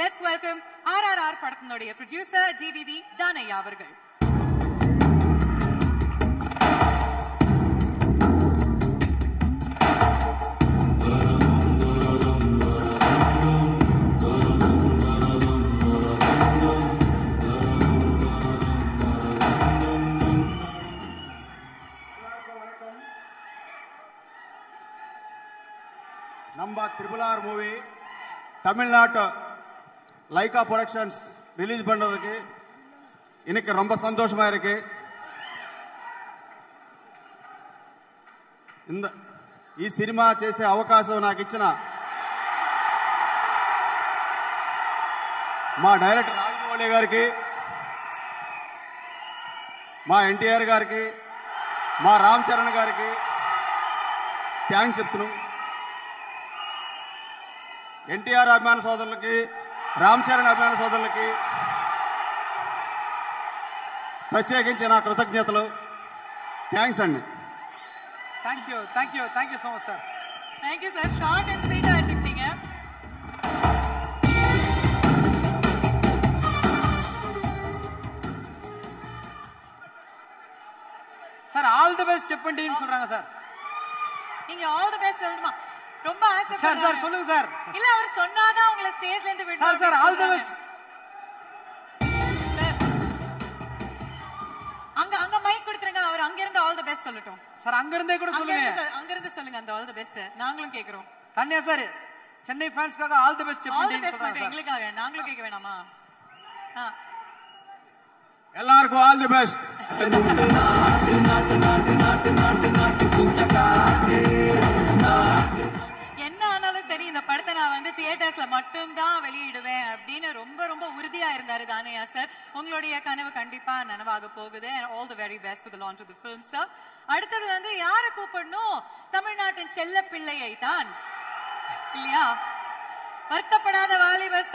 Let's welcome RRR படத்தினுடைய producer DVV Danayya அவர்கள் நம்ம த்ரிபுல் ஆர் மூவி தமிழ்நாட்டு லைகா ப்ரொடக்ஷன்ஸ் ரிலீஸ் பண்றதுக்கு எனக்கு ரொம்ப சந்தோஷமா இருக்கு ఇంద ఈ సినిమా చేసే అవకాశం నాకు ఇచ్చిన మా డైరెక్టర్ రాజమౌళి గారికి మా ఎన్టీఆర్ గారికి మా రామ్ చరణ్ గారికి థ్యాంక్స్ చెప్తున్నాం ఎన్టీఆర్ అభిమాన సోదరులకి రామ్ చరణ్ అభిమాన సోదరులకి ప్రత్యేకించి నా కృతజ్ఞతలు థ్యాంక్స్ అండి thank you thank you thank you so much sir thank you sir short and ஸ்வீட்டா எடுத்துக்கிட்டீங்க சார் ஆல் தி பெஸ்ட் செப்பண்டின்னு சொல்றாங்க சார் நீங்க ஆல் தி பெஸ்ட் சொல்லணுமா ரொம்ப ஆசை சார் சார் சொல்லுங்க சார் இல்ல அவர் சொன்னாதான் உங்களை ஸ்டேஜ்ல இருந்து விட்டு sir sir all the best அங்க அங்க மைக் கொடுத்துருங்க அவர் அங்க இருந்து ஆல் தி பெஸ்ட் சொல்லட்டும் சார் அங்க இருந்தே கூட அங்க சொல்லுங்க இருந்து அங்க இருந்து சொல்லுங்க அந்த ஆல் தி பெஸ்ட் நாங்களும் கேக்குறோம் தன்யா சார் சென்னை ஃபேன்ஸ்க்காக all the best all the செப்பண்டின்னு பெஸ்ட் சொல்றாங்க மட்டும் சார் எங்களுக்காக நாங்களும் கேட்க வேணாமா ஆ. எல்லாருக்கும் ஆல் தி பெஸ்ட் என்ன ஆனாலும் சரி இந்த படத்தை நான் வந்து தியேட்டர்ஸ்ல மட்டும்தான் வெளியிடுவேன் அப்படின்னு ரொம்ப ரொம்ப உறுதியா இருந்தாரு தானையா சார் உங்களுடைய கனவு கண்டிப்பா நனவாக போகுது all the very best for the launch of the film sir அடுத்தது வந்து யாரை கூப்பிடணும் தமிழ்நாட்டின் செல்ல பிள்ளையை தான் இல்லையா வருத்தப்படாத வாலிபர்